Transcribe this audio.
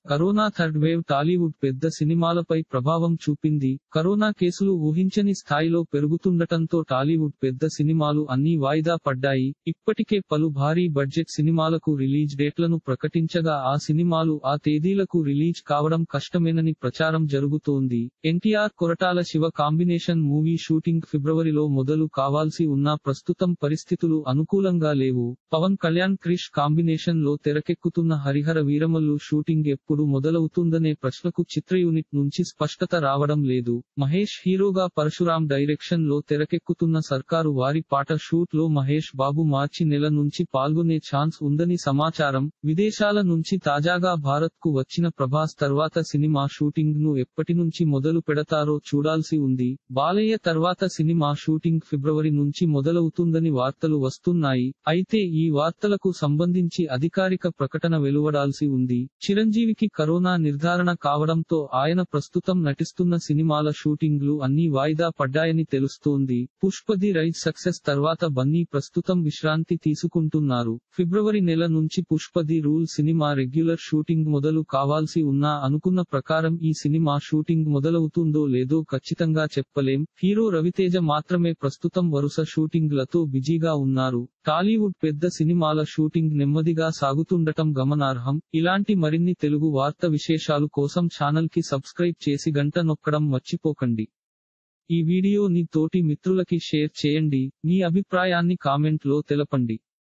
corona third wave Tollywood పెద్ద సినిమాలపై ప్రభావం చూపింది కరోనా కేసులు ఊహించని స్థాయిలో పెరుగుతుండటంతో టాలీవుడ్ పెద్ద సినిమాలు అన్ని వాయిదా పడ్డాయి ఇప్పటికే పలు భారీ బడ్జెట్ సినిమాలకు రిలీజ్ డేట్లను ప్రకటించగా ఆ సినిమాలు ఆ తేదీలకు రిలీజ్ కావడం కష్టమేనని ప్రచారం జరుగుతోంది NTR Koratala Siva combination movie shooting ఫిబ్రవరిలో మొదలు కావాల్సి ఉన్నా ప్రస్తుతం పరిస్థితులు అనుకూలంగా లేవు పవన్ కళ్యాణ్ క్రిష్ కాంబినేషన్ లో తెరకెక్కుతున్న హరిహర వీరమల్లు షూటింగ్ ఎప్పుడు మొదలవుతుందనే ప్రశ్నకు చిత్ర యూనిట్ నుంచి స్పష్టత రావడం లేదు మహేష్ హీరోగా పరశురాం డైరెక్షన్ లో తెరకెక్కుతున్న సర్కారు వారి పాట షూట్ లో మహేష్ బాబు మార్చి నెల నుంచి పాల్గొనే ఛాన్స్ ఉందని సమాచారం విదేశాల నుంచి తాజాగా భారత్ కు వచ్చిన ప్రభాస్ తర్వాత సినిమా షూటింగ్ ను ఎప్పటి నుంచి మొదలు పెడతారో చూడాల్సి ఉంది బాలయ్య తర్వాత సినిమా షూటింగ్ ఫిబ్రవరి నుంచి మొదలవుతుందని వార్తలు వస్తున్నాయి అయితే ఈ వార్తలకు సంబంధించి అధికారిక ప్రకటన వెలువడాల్సి ఉంది చిరంజీవికి కరోనా నిర్ధారణ కావడంతో ఆయన ప్రస్తుతం నటిస్తున్న సినిమాల షూటింగ్లు అన్ని వాయిదా పడ్డాయని తెలుస్తోంది పుష్పది రైజ్ సక్సెస్ తర్వాత బన్నీ ప్రస్తుతం విశ్రాంతి తీసుకుంటున్నారు ఫిబ్రవరి నెల నుంచి పుష్పది రూల్ సినిమా రెగ్యులర్ షూటింగ్ మొదలు కావాల్సి ఉన్నా అనుకున్న ప్రకారం ఈ సినిమా షూటింగ్ మొదలవుతుందో లేదో ఖచ్చితంగా చెప్పలేం హీరో రవితేజ మాత్రమే ప్రస్తుతం వరుస షూటింగ్లతో బిజీగా ఉన్నారు టాలీవుడ్ పెద్ద సినిమాల షూటింగ్ నెమ్మదిగా సాగుతుండటం గమనార్హం ఇలాంటి మరిన్ని తెలుగు వార్త విశేషాలు కోసం ఛానల్ కి సబ్స్క్రైబ్ చేసి గంట నొక్కడం మర్చిపోకండి ఈ వీడియోని తోటి మిత్రులకి షేర్ చేయండి మీ అభిప్రాయాన్ని కామెంట్ లో తెలపండి